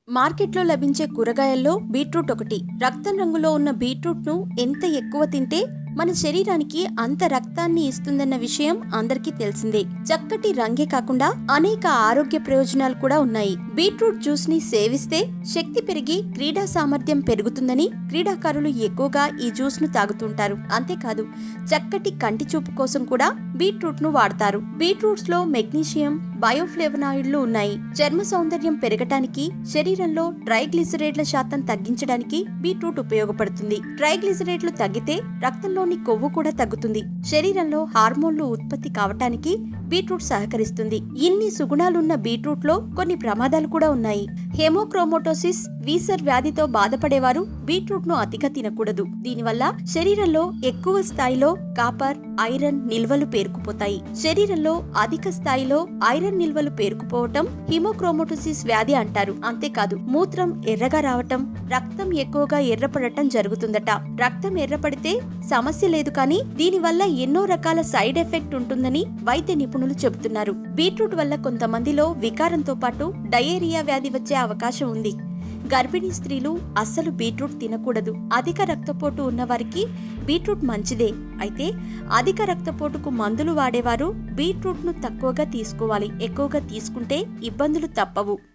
మార్కెట్లో లభించే కూరగాయల్లో బీట్రూట్ ఒకటి రక్తం రంగులో ఉన్న బీట్రూట్ ను ఎంత ఎక్కువ తింటే మన శరీరానికి అంత రక్తాన్ని ఇస్తుందన్న విషయం అందరికీ తెలిసిందే చక్కటి రంగే కాకుండా అనేక ఆరోగ్య ప్రయోజనాలు కూడా ఉన్నాయి బీట్రూట్ జ్యూస్ ని సేవిస్తే శక్తి పెరిగి క్రీడా సామర్థ్యం పెరుగుతుందని క్రీడాకారులు ఎక్కువగా ఈ జ్యూస్ ను తాగుతుంటారు అంతేకాదు చక్కటి కంటి చూపు కోసం కూడా బీట్రూట్ ను వాడతారు బీట్రూట్స్ లో మెగ్నీషియం బయోఫ్లేవనాయిడ్లు ఉన్నాయి చర్మ సౌందర్యం పెరగటానికి శరీరంలో ట్రైగ్లిసరైడ్ల శాతం తగ్గించడానికి బీట్రూట్ ఉపయోగపడుతుంది ట్రైగ్లిసరైడ్లు తగ్గితే రక్తంలోని కొవ్వు కూడా తగ్గుతుంది శరీరంలో హార్మోన్లు ఉత్పత్తి కావటానికి బీట్రూట్ సహకరిస్తుంది ఇన్ని సుగుణాలున్న బీట్రూట్ లో కొన్ని ప్రమాదాలు కూడా ఉన్నాయి హెమోక్రోమోటోసిస్ వీసర్ వ్యాధితో బాధపడేవారు బీట్రూట్ ను అతిగా తినకూడదు దీనివల్ల శరీరంలో ఎక్కువ స్థాయిలో కాపర్ ఐరన్ నిల్వలు పేరుకుపోతాయి శరీరంలో అధిక స్థాయిలో ఐరన్ నిల్వలు పేరుకుపోవటం హిమోక్రోమోటోసిస్ వ్యాధి అంటారు అంతేకాదు మూత్రం ఎర్రగా రావటం రక్తం ఎక్కువగా ఎర్రపడటం జరుగుతుందట రక్తం ఎర్రపడితే సమస్య లేదు కానీ దీనివల్ల ఎన్నో రకాల సైడ్ ఎఫెక్ట్ ఉంటుందని వైద్య నిపుణులు చెబుతున్నారు బీట్రూట్ వల్ల కొంతమందిలో వికారంతో పాటు డయేరియా వ్యాధి వచ్చే అవకాశం ఉంది గర్భిణీ స్త్రీలు అస్సలు బీట్రూట్ తినకూడదు అధిక రక్తపోటు ఉన్నవారికి బీట్రూట్ మంచిదే అయితే అధిక రక్తపోటుకు మందులు వాడేవారు బీట్రూట్ను తక్కువగా తీసుకోవాలి ఎక్కువగా తీసుకుంటే ఇబ్బందులు తప్పవు